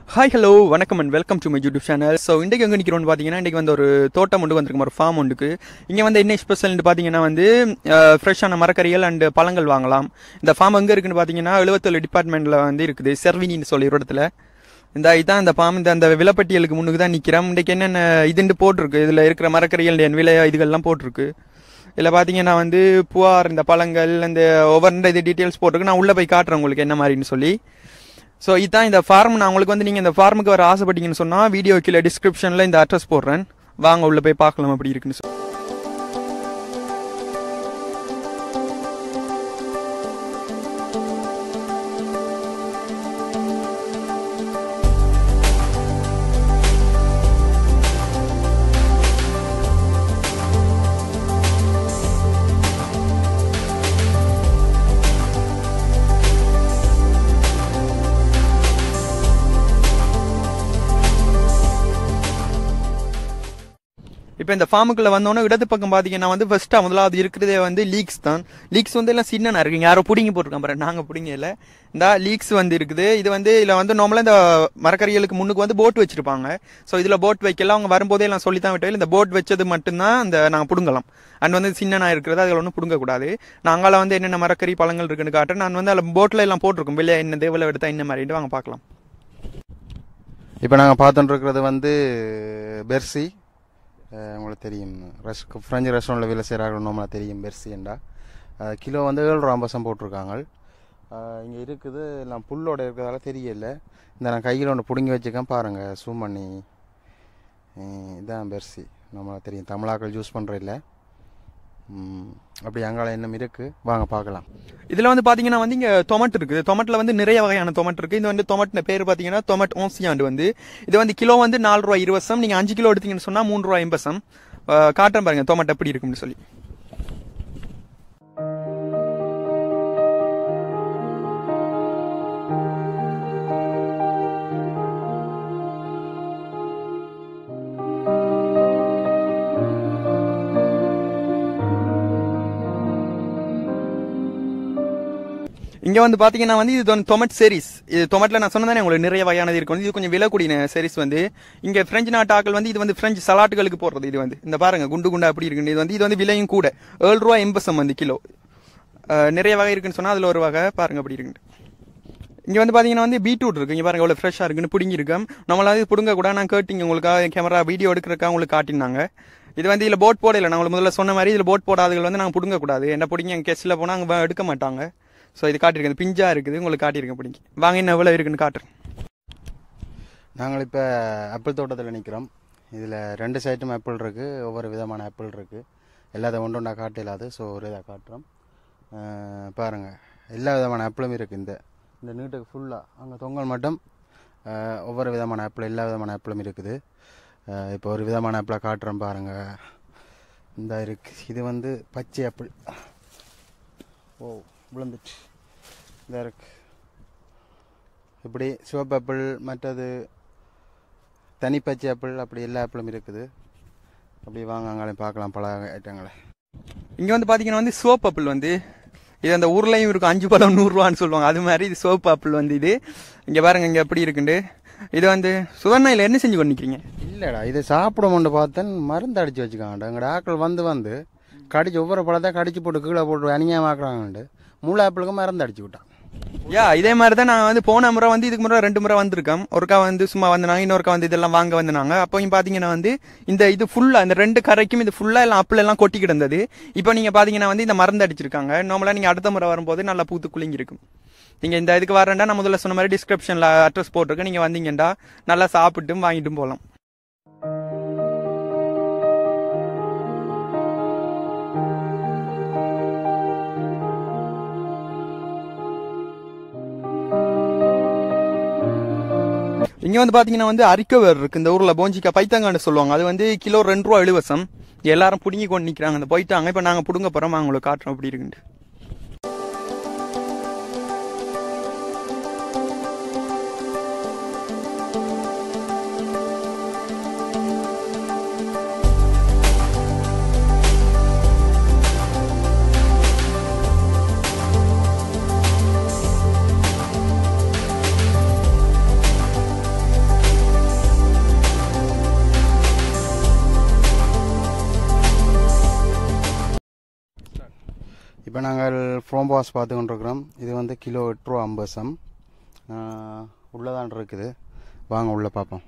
hi hello வணக்கம் and welcome to my YouTube channel so இன்றைக்கு எங்கே நிற்கிறோம்னு பார்த்தீங்கன்னா இன்றைக்கி வந்து ஒரு தோட்டம் ஒன்று வந்திருக்கும் ஒரு ஃபார்ம் ஒன்றுக்கு இங்கே வந்து என்ன ஸ்பெஷல்னு பார்த்தீங்கன்னா வந்து ஃப்ரெஷ்ஷான மரக்கறிகள் அண்ட் பழங்கள் வாங்கலாம் இந்த ஃபார்ம் எங்கே இருக்குன்னு பார்த்தீங்கன்னா எழுபத்தேழு டிபார்ட்மெண்ட்டில் வந்து இருக்குது செர்வினின்னு சொல்லி ஒரு இடத்துல இந்த இதான் இந்த ஃபார்ம் இந்த அந்த விலைப்பட்டியலுக்கு முன்னுக்கு தான் நிற்கிறோம் இன்றைக்கி என்னென்ன இதுண்டு போட்டிருக்கு இதில் இருக்கிற மரக்கறிகள் என் விலை இதுகள்லாம் போட்டிருக்கு இதில் பார்த்தீங்கன்னா வந்து புவார் இந்த பழங்கள் இந்த ஒவ்வொரு இது டீட்டெயில்ஸ் போட்டிருக்கு நான் உள்ளே போய் காட்டுறேன் உங்களுக்கு என்ன மாதிரின்னு சொல்லி ஸோ இதுதான் இந்த ஃபார்ம் நான் உங்களுக்கு வந்து நீங்கள் இந்த ஃபார்முக்கு வர ஆசைப்பட்டீங்கன்னு சொன்னால் வீடியோ கீழே டிஸ்கிரிப்ஷனில் இந்த அட்ரஸ் போடுறேன் வாங்க உள்ளே போய் பார்க்கலாம் அப்படி இருக்குன்னு சொல்லி இப்போ இந்த ஃபார்முக்குள்ள வந்தோன்னே இடது பக்கம் பார்த்தீங்கன்னா வந்து ஃபர்ஸ்ட்டாக முதலாவது இருக்கிறதே வந்து லீக்ஸ் தான் லீக்ஸ் வந்து எல்லாம் சின்னனா இருக்குங்க யாரோ பிடிங்கி போட்டிருக்கான் பாரு நாங்கள் பிடிங்க இல்லை இந்த லீக்ஸ் வந்து இருக்குது இது வந்து இதில் வந்து நார்மலாக இந்த மரக்கறிகளுக்கு முன்னுக்கு வந்து போட் வச்சிருப்பாங்க ஸோ இதில் போட் வைக்கலாம் அவங்க வரும்போதே எல்லாம் சொல்லி தான் விட்டு இந்த போட் வச்சது மட்டும்தான் இந்த நாங்கள் பிடுங்கலாம் அண்ட் வந்து சின்னனா இருக்கிறது அதில் ஒன்றும் பிடுங்கக்கூடாது நாங்கள வந்து என்னென்ன மரக்கறி பழங்கள் இருக்குன்னு காட்டுறேன் நான் வந்து அதில் போட்டில் எல்லாம் போட்டிருக்கோம் வெளியே என்ன தேவையில் எடுத்தா என்ன மாதிரிட்டு வாங்க பார்க்கலாம் இப்போ நாங்கள் பார்த்துட்டு இருக்கிறது வந்து பெர்சி அஹ் உங்களுக்கு தெரியும் ரெஸ் ஃப்ரெஞ்சு ரெஸ்டாரண்ட்டில் வேலை செய்கிறாங்க நம்மளா தெரியும் பெர்சிண்டா கிலோ வந்து ஏழு ரூபா ஐம்பது போட்டிருக்காங்க இங்கே இருக்குது எல்லாம் புல்லோட இருக்கிறதால தெரியல இந்த நான் கையில் ஒன்று பிடுங்கி வச்சுக்கேன் பாருங்கள் சூம் பண்ணி அஹ் இதான் பெர்சி நம்மளா தெரியும் தமிழாக்கள் யூஸ் பண்ணுற இல்லை அப்படி அங்கால இன்னும் இருக்குது வாங்க பார்க்கலாம் இதுல வந்து பாத்தீங்கன்னா வந்து இங்க டொமட் இருக்குது டொமட்ல வந்து நிறைய வகையான டொமட் இருக்கு இது வந்து டொமட் பேர் பாத்தீங்கன்னா டொமட் ஓன்சியாண்டு வந்து இது வந்து கிலோ வந்து நாலு ரூபாய் இருபசம் நீங்க அஞ்சு கிலோ எடுத்தீங்கன்னு சொன்னா மூணு ரூபாய் எண்பசம் காட்டுறேன் பாருங்க டொமட் எப்படி இருக்கும்னு சொல்லி இங்க வந்து பாத்தீங்கன்னா வந்து இது வந்து டொமட் சீரிஸ் இது டொமட்ல நான் சொன்னதானே உங்களுக்கு நிறைய வகையானது இருக்கும் இது கொஞ்சம் விலை கூடிய சீரிஸ் வந்து இங்க பிரெஞ்சு நாட்டு ஆக்கள் வந்து இது வந்து பிரெஞ்சு சலாட்டுகளுக்கு போடுறது இது வந்து இந்த பாருங்க குண்டு குண்டா அப்படி இருக்கு இது வந்து இது வந்து விலையும் கூட ஏழு ரூபா எண்பசம் வந்து கிலோ அஹ் நிறைய வகை இருக்குன்னு சொன்னா அதுல ஒரு வகை பாருங்க அப்படி இருக்கு இங்க வந்து பாத்தீங்கன்னா வந்து பீட்ரூட் இருக்கு இங்க பாருங்க எவ்வளவு ஃப்ரெஷ்ஷா இருக்குன்னு பிடுங்கி இருக்கோம் நம்மளால புடுங்க கூட நான் கேட்டிங்க உங்களுக்காக கேமரா வீடியோ எடுக்கிறக்கா உங்களுக்கு காட்டினாங்க இது வந்து இதுல போட் போடல நான் உங்களுக்கு முதல்ல சொன்ன மாதிரி இதுல போட் போடாதவர்கள் வந்து நாங்க புடுங்க கூடாது என்ன பிடிங்க எங்க கெஸ்ட்ல போனா அங்க எடுக்க மாட்டாங்க ஸோ இது காட்டியிருக்கேன் இது பிஞ்சா இருக்குது உங்களுக்கு காட்டியிருக்கேன் பிடிங்க வாங்க என்ன எவ்வளவு இருக்குன்னு காட்டுறேன் நாங்கள் இப்போ ஆப்பிள் தோட்டத்தில் நிற்கிறோம் இதில் ரெண்டு சைட்டும் ஆப்பிள் இருக்குது ஒவ்வொரு விதமான ஆப்பிள் இருக்குது எல்லாத்தையும் ஒன்று ஒன்றா காட்டிலாது ஸோ ஒரு இதாக காட்டுறோம் அஹ் பாருங்க எல்லா விதமான ஆப்பிளும் இருக்குது இந்த இந்த நீட்டுக்கு ஃபுல்லாக அங்கே தொங்கல் மட்டும் அஹ் ஒவ்வொரு விதமான ஆப்பிள் எல்லா விதமான ஆப்பிளும் இருக்குது அஹ் இப்போ ஒரு விதமான ஆப்பிளை காட்டுறோம் பாருங்க இந்த இருக்கு இது வந்து பச்சை ஆப்பிள் ஓ விழுந்துச்சு இந்த இருக்கு இப்படி சிவப்பு ஆப்பிள் மற்றது தனி பச்சை ஆப்பிள் அப்படி எல்லா ஆப்பிளும் இருக்குது அப்படி வாங்க அங்காலையும் பார்க்கலாம் பல ஐட்டங்களை இங்க வந்து பாத்தீங்கன்னா வந்து சோப் ஆப்பிள் வந்து இது அந்த ஊர்லயும் இருக்கும் அஞ்சு பழம் நூறுரூவான்னு சொல்லுவாங்க அது மாதிரி இது சோப் ஆப்பிள் வந்து இது இங்க பாருங்க இங்க எப்படி இருக்குண்டு இது வந்து சுவர்ணையில் என்ன செஞ்சு கொண்டு நிக்கிறீங்க இல்லைடா இது சாப்பிடுமோன்னு பார்த்தேன் மருந்து அடித்து வச்சுக்காங்கடா எங்கட ஆக்கள் வந்து வந்து கடிச்சு ஒவ்வொரு பழத்தை கடிச்சு போட்டு கீழே போட்டு அநியாயமாக்குறாங்கண்டு மூளை ஆப்பிளுக்கு மருந்து அடிச்சு விட்டான் யா இதே மாதிரி தான் நான் வந்து போன முறை வந்து இதுக்கு முறை ரெண்டு முறை வந்திருக்கேன் ஒருக்கா வந்து சும்மா வந்தாங்க இன்னொருக்கா வந்து இதெல்லாம் வாங்க வந்தாங்க அப்போயும் பாத்தீங்கன்னா வந்து இந்த இது ஃபுல்லா இந்த ரெண்டு கரைக்கும் இது ஃபுல்லா எல்லாம் அப்பிள் எல்லாம் கொட்டி கிடந்தது இப்போ நீங்க பாத்தீங்கன்னா வந்து இந்த மருந்து அடிச்சிருக்காங்க நார்மலா நீங்க அடுத்த முறை வரும்போது நல்லா பூத்து குலுங்கி இருக்கும் நீங்க இந்த இதுக்கு வரேன்டா நான் முதல்ல சொன்ன மாதிரி டிஸ்கிரிப்ஷன்ல அட்ரஸ் போட்டிருக்கேன் நீங்க வந்தீங்கடா நல்லா சாப்பிட்டும் வாங்கிட்டும் போகலாம் இங்க வந்து பாத்தீங்கன்னா வந்து அரிக்கவர் இருக்கு இந்த ஊர்ல போஞ்சிக்கா பைத்தங்கான்னு சொல்லுவாங்க அது வந்து கிலோ ரெண்டு ரூபா எழுவசம் எல்லாரும் புடுங்கி கொண்டு நிக்கிறாங்க அந்த போயிட்டாங்க இப்ப நாங்க புடுங்க போறோம் வாங்க உங்களுக்கு காட்டுறோம் அப்படி இருக்குன்ட்டு இப்போ நாங்கள் ஃப்ரோம்பாஸ் பார்த்து கொண்டிருக்கிறோம் இது வந்து கிலோ எட்டு ரூபா ஐம்பது சம் உள்ளதான் இருக்குது வாங்க உள்ளே பார்ப்போம்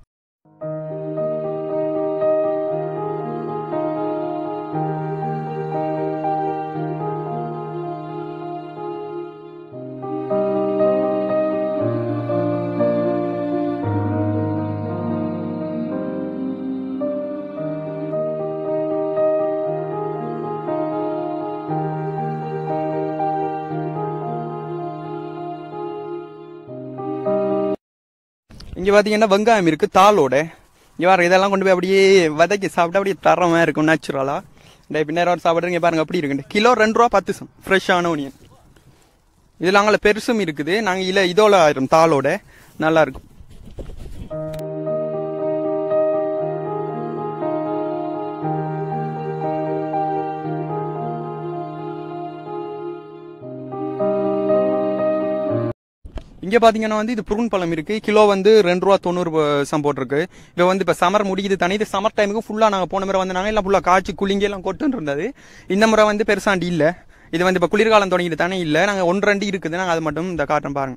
இங்க பாத்தீங்கன்னா வெங்காயம் இருக்கு தாளோட இங்க பாருங்க இதெல்லாம் கொண்டு போய் அப்படியே வதக்கி சாப்பிட்டா அப்படியே தரமா இருக்கும் நேச்சுரலா இந்த பின்னர் சாப்பிடுறீங்க பாருங்க அப்படி இருக்கு கிலோ ரெண்டு ரூபா பத்து சம் ஃப்ரெஷ்ஷான ஒனியன் இதுல அங்கே பெருசும் இருக்குது நாங்க இல்ல இதோட ஆயிரும் தாளோட நல்லா இருக்கும் இங்க பாத்தீங்கன்னா வந்து இது புருன் பழம் இருக்கு கிலோ வந்து ரெண்டு ரூபா தொண்ணூறு ப- சம் போட்டிருக்கு இப்போ வந்து இப்ப சமர் முடியுது தனி இது சம்மர் டைமுக்கு ஃபுல்லா நாங்க போன முறை வந்து நாங்க எல்லாம் ஃபுல்லா காய்ச்சி குளிங்க எல்லாம் கொட்டுன்னு இருந்தது இந்த முறை வந்து பெருசாண்டி இல்ல இது வந்து இப்ப குளிர்காலம் தொடங்கிட்டு தானே இல்ல நாங்க ஒன்று ரெண்டு இருக்குது நாங்க அது மட்டும் இந்த காட்டுறோம் பாருங்க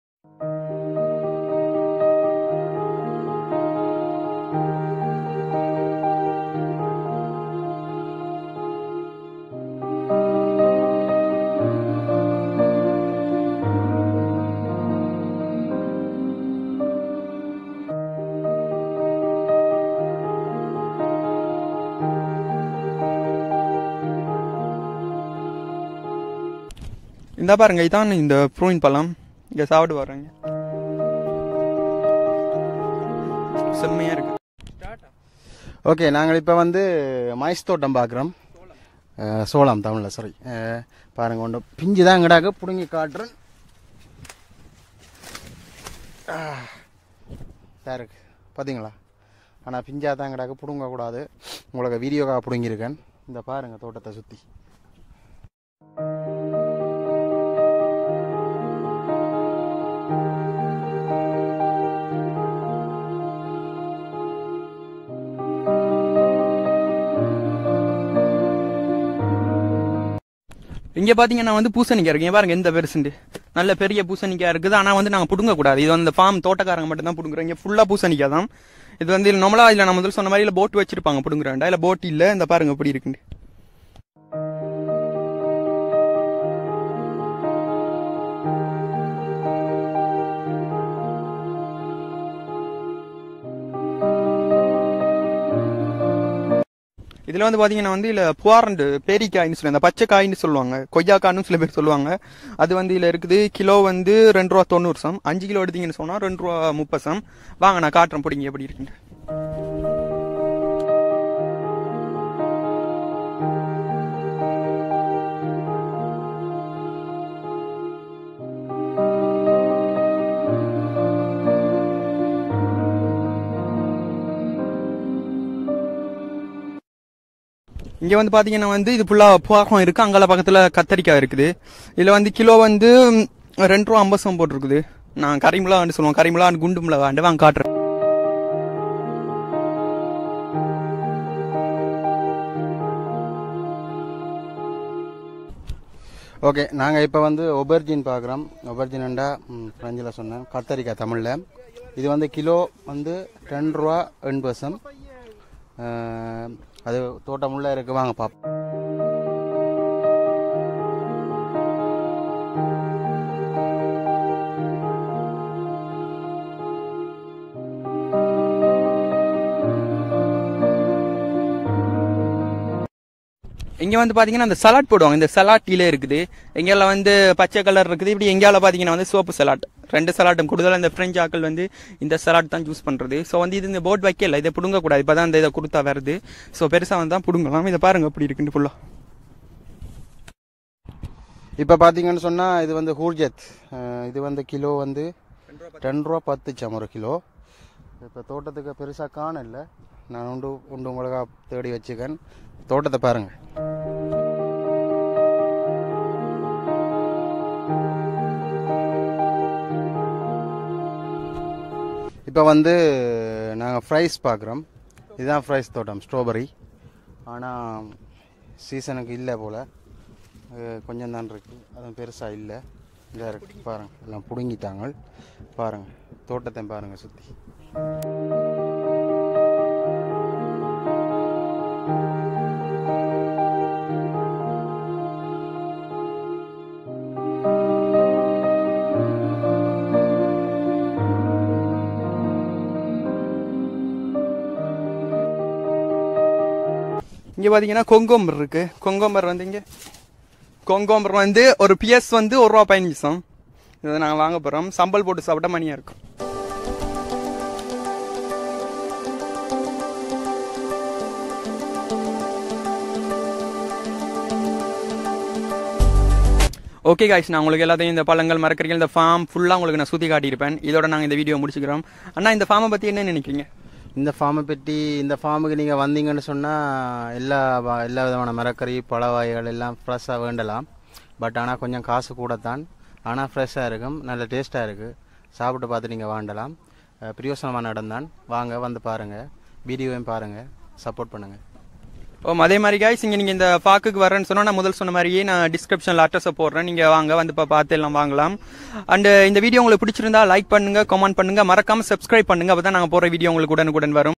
இந்த பாருங்க இதான் இந்த ப்ரூயின் பழம் இங்க சாப்பிட்டு வர்றேங்க செம்மையா இருக்கு ஓகே நாங்கள் இப்போ வந்து மைஸ் தோட்டம் பார்க்குறோம் சோளம் தமிழில் சாரி பாருங்க ஒன்று பிஞ்சு தான் கிடாக்க பிடுங்கி காட்டுறேன் இருக்கு பார்த்தீங்களா ஆனால் பிஞ்சா தான் கிடாக்க பிடுங்க கூடாது உங்களுக்கு வீடியோக்காக பிடுங்கியிருக்கேன் இந்த பாருங்க தோட்டத்தை சுற்றி இங்க பாத்தீங்கன்னா வந்து பூசணிக்காய் இருக்கு இங்க பாருங்க எந்த பெருசுண்டு நல்ல பெரிய பூசணிக்காய் இருக்குது ஆனா வந்து நாங்க புடுங்க கூடாது இது வந்து ஃபார்ம் தோட்டக்காரங்க மட்டும் தான் புடுங்குறோம் இங்க ஃபுல்லா பூசணிக்காய் தான் இது வந்து நம்மளா இல்ல நம்ம முதல்ல சொன்ன மாதிரி இல்ல போட் வச்சிருப்பாங்க புடுங்குறாண்டா இல்ல போட் இல்ல இந்த பாருங்க எப்படி இருக்குண்டு இதுல வந்து பாத்தீங்கன்னா வந்து இல்ல புவாரண்டு பேரிக்காய்னு சொல்லி அந்த பச்சை காய்னு சொல்லுவாங்க கொய்யாக்கான்னு சில பேர் சொல்லுவாங்க அது வந்து இதுல இருக்குது கிலோ வந்து ரெண்டு ரூபா தொண்ணூறு சம் அஞ்சு கிலோ எடுத்தீங்கன்னு சொன்னா ரெண்டு ரூபா முப்பது சம் வாங்க நான் காட்டுறேன் பிடிங்க எப்படி இருக்குன்னு இங்க வந்து பாத்தீங்கன்னா வந்து இது ஃபுல்லா புவாகம் இருக்கு அங்கால பக்கத்துல கத்தரிக்காய் இருக்குது இதுல வந்து கிலோ வந்து ம், ரெண்டு ரூபா ஐம்பது சம் போட்டிருக்குது நான் கரிமுலான்னு சொல்லுவோம் கரிமுலான்னு குண்டு மிளகாண்டு வாங்க காட்டுறேன் ஓகே நாங்கள் இப்போ வந்து ஒபர்ஜின் பார்க்குறோம் ஒபர்ஜின்டா ஃப்ரெஞ்சில் சொன்னேன் கத்தரிக்காய் தமிழில் இது வந்து கிலோ வந்து ரெண்டு ரூபா எண்பது சம் அது தோட்டம் உள்ள இருக்கு வாங்க பார்ப்போம் இங்க வந்து பாத்தீங்கன்னா அந்த சலாட் போடுவாங்க இந்த சலாட் கீழே இருக்குது எங்கெல்லாம் வந்து பச்சை கலர் இருக்குது இப்படி எங்கேயால பாத்தீங்கன்னா வந்து சோப்பு சலாட் ரெண்டு சலாட்டும் கூடுதலா இந்த பிரெஞ்சு ஆக்கள் வந்து இந்த சலாட் தான் யூஸ் பண்றது ஸோ வந்து இது இந்த போட் வைக்கல இதை புடுங்க கூடாது இப்பதான் இந்த இதை கொடுத்தா வருது ஸோ பெருசா வந்து தான் புடுங்கலாம் இதை பாருங்க எப்படி இருக்குன்னு ஃபுல்லா இப்போ பார்த்தீங்கன்னு சொன்னால் இது வந்து ஹூர்ஜத் அஹ் இது வந்து கிலோ வந்து ரெண்டு ரூபா பத்து சம் ஒரு கிலோ இப்போ தோட்டத்துக்கு பெருசாக காணல நான் உண்டு உண்டு உங்களுக்காக தேடி வச்சுக்கேன் தோட்டத்தை பாருங்கள் இப்போ வந்து நாங்கள் ஃப்ரைஸ் பார்க்குறோம் இதுதான் ஃப்ரைஸ் தோட்டம் ஸ்ட்ராபெரி ஆனால் சீசனுக்கு இல்லை போல் கொஞ்சம் தான் இருக்குது அதுவும் பெருசாக இல்லை இதாக இருக்கு பாருங்கள் எல்லாம் பிடுங்கிட்டாங்க பாருங்கள் தோட்டத்தை பாருங்கள் சுற்றி இங்கே பார்த்தீங்கன்னா கொங்கோம்பர் இருக்கு கொங்கோம்பர் வந்து இங்கே கொங்கோம்பர் வந்து ஒரு பிஎஸ் வந்து ஒரு ரூபா பதினஞ்சு சம் இதை நாங்கள் வாங்க போகிறோம் சம்பல் போட்டு சாப்பிட்டா மணியாக இருக்கும் ஓகே காய்ஸ் நான் உங்களுக்கு எல்லாத்தையும் இந்த பழங்கள் மரக்கறிகள் இந்த ஃபார்ம் ஃபுல்லாக உங்களுக்கு நான் சுற்றி காட்டியிருப்பேன் இதோட நாங்கள் இந்த வீடியோ முடிச்சுக்கிறோம் அண்ணா இந்த ஃபார்மை பற்றி என்ன நினைக்கிறீங்க இந்த ஃபார்மை பற்றி இந்த ஃபார்முக்கு நீங்கள் வந்தீங்கன்னு சொன்னால் எல்லா வ- எல்லா விதமான மரக்கறி பழ வகைகள் எல்லாம் ஃப்ரெஷ்ஷாக வேண்டலாம் பட் ஆனால் கொஞ்சம் காசு கூட தான் ஆனால் ஃப்ரெஷ்ஷாக இருக்கும் நல்ல டேஸ்ட்டாக இருக்குது சாப்பிட்டு பார்த்து நீங்கள் வாண்டலாம் அஹ் பிரியோசனமான இடம் தான் வாங்க வந்து பாருங்கள் வீடியோவையும் பாருங்கள் சப்போர்ட் பண்ணுங்கள் ஓ அதே மாதிரி காய்ஸ் இங்கே நீங்கள் இந்த பாக்குக்கு வரேன்னு சொன்னால் நான் முதல் சொன்ன மாதிரியே நான் டிஸ்கிரிப்ஷனில் அட்ரஸை போடுறேன் நீங்கள் வாங்க வந்து இப்போ பார்த்து எல்லாம் வாங்கலாம் அண்ட் இந்த வீடியோ உங்களுக்கு பிடிச்சிருந்தா லைக் பண்ணுங்க கமெண்ட் பண்ணுங்க மறக்காம சப்ஸ்கிரைப் பண்ணுங்க அப்போ தான் நாங்கள் போகிற வீடியோ உங்களுக்கு உடனுக்குடன் வரும்